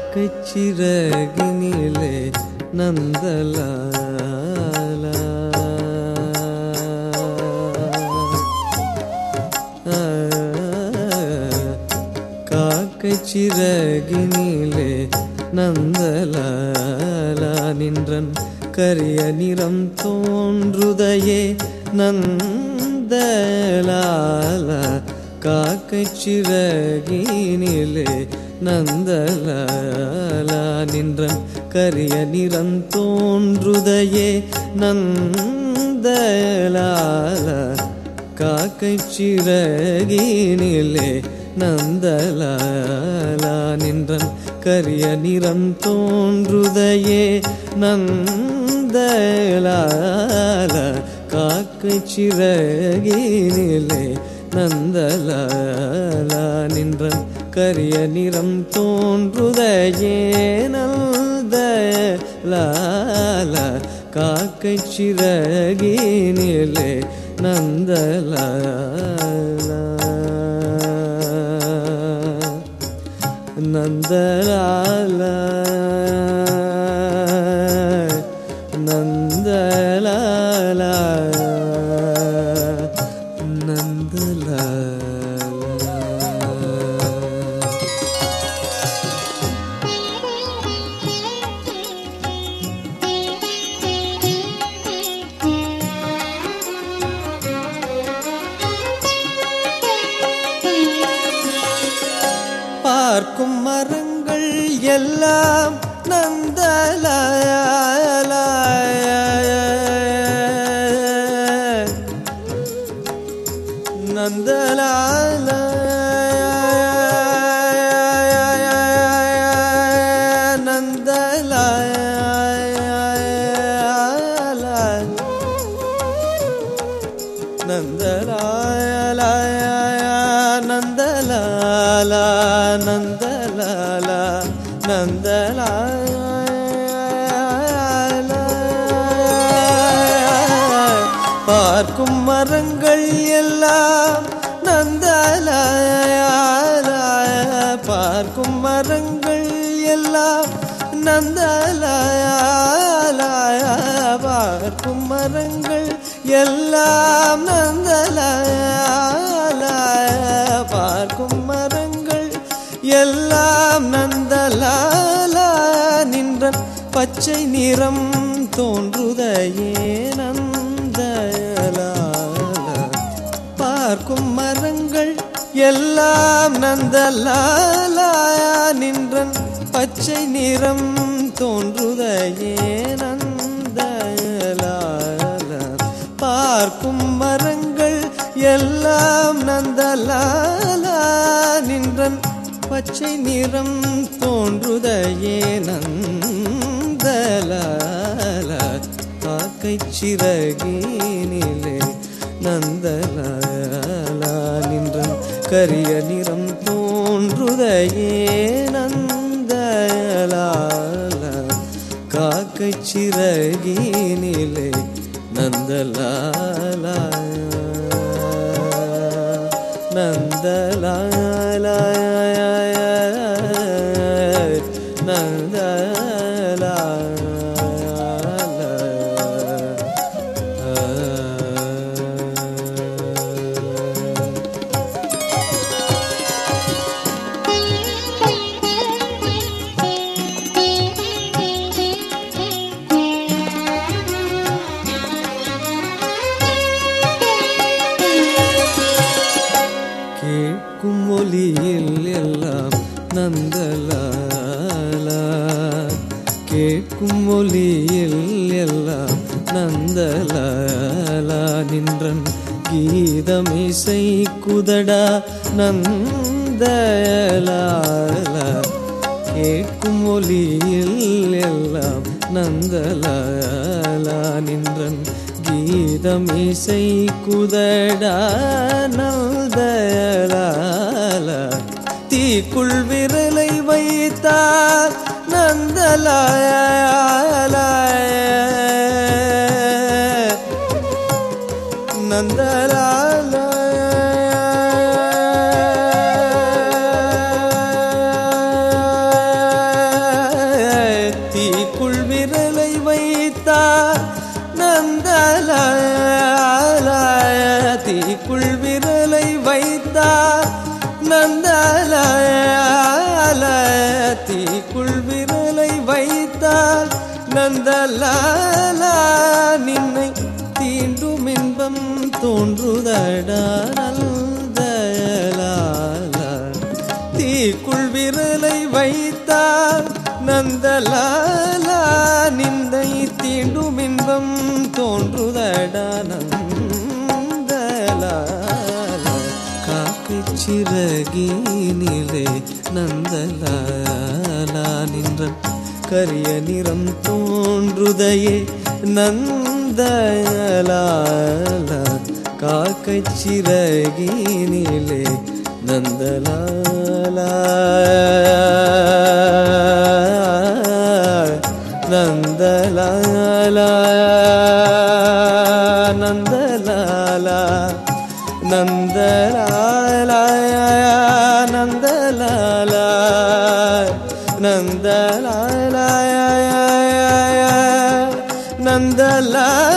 காக்கைச் சிறகினிலே நந்தலாலா காக்கைச் சிறகினிலே நந்தலாலா நின்றன் கரிய நிறம் தோன்றுதையே நந்தலாலா காக்கைச் சிறகினிலே நந்தலாலா நின்றன் கரிய நிறம் தோன்றுதையே நந்தலாலா காக்கைச் சிறகினிலே நந்தலாலா நின்றன் கரிய நிறம் தோன்றுதையே நந்தலாலா காக்கைச் சிறகினிலே நந்தலாலா நின்றன் கரிய நிறம் தோன்றுதையே நந்தலாலா காக்கைச் சிறகினிலே நந்தலாலா நந்தலாலா நந்தலாலா நந்தலாலா பார்க்கும் மரங்கள் எல்லாம் நந்தலாய நந்தலால நந்தலாய நந்தலால நந்தலால நந்தலால பார்க்கும் மரங்கள் எல்லாம் நந்தலாய பார்க்கும் மரங்கள் எல்லாம் நந்தலாய பார்க்கும் மரங்கள் எல்லாம் நந்தலாய பார்க்கும் மரங்கள் எல்லாம் நந்தலாலா நின்றன் பச்சை நிறம் தோன்றுதையே நந்தலாலா பார்க்கும் மரங்கள் எல்லாம் நந்தலாலா நின்றன் பச்சை நிறம் தோன்றுதையே நந்தலாலா பார்க்கும் மரங்கள் எல்லாம் நந்தலாலா நின்றன் பச்சை நிறம் தோன்றுதையே நந்தலாலா காக்கைச் சிறகினிலே நந்தலாலா நின்றன் கரிய நிறம் தோன்றுதையே நந்தலாலா காக்கைச் சிறகினிலே நந்தலாலா நந்தலாலா நந்தலாலா கேட்கும் ஒலியில் எல்லாம் நந்தலாலா கேட்கும் ஒலியில் எல்லாம் நந்தலாலா நின்றன் கீதமிசை குதடா நந்தலாலா கேட்கும் ஒலியில் எல்லாம் நந்தலாலா நின்றன் கீதம் இசை குதடா நந்தலாலா தீக்குள் விரலை வைத்தார் நந்தலாலா நந்தலாலா தீக்குள் விரலை வைத்தால் நந்தலாலா நின்னை தீண்டும் இன்பம் தோன்றுதடா நந்தலாலா தீக்குள் விரலை வைத்தால் நந்தலாலா நின்னை தீண்டும் இன்பம் தோன்றுதடா நந்தலாலா காக்கை சிறகினிலே நந்தலாலா நின்றன் கரிய நிறம் தோன்றுதையே நந்தலாலா காக்கை சிறகினிலே நந்தலாலா நந்தலாலா நந்தலாலா நந்தலாலா நந்தலாலா நந்தலாலா நந்தலாலா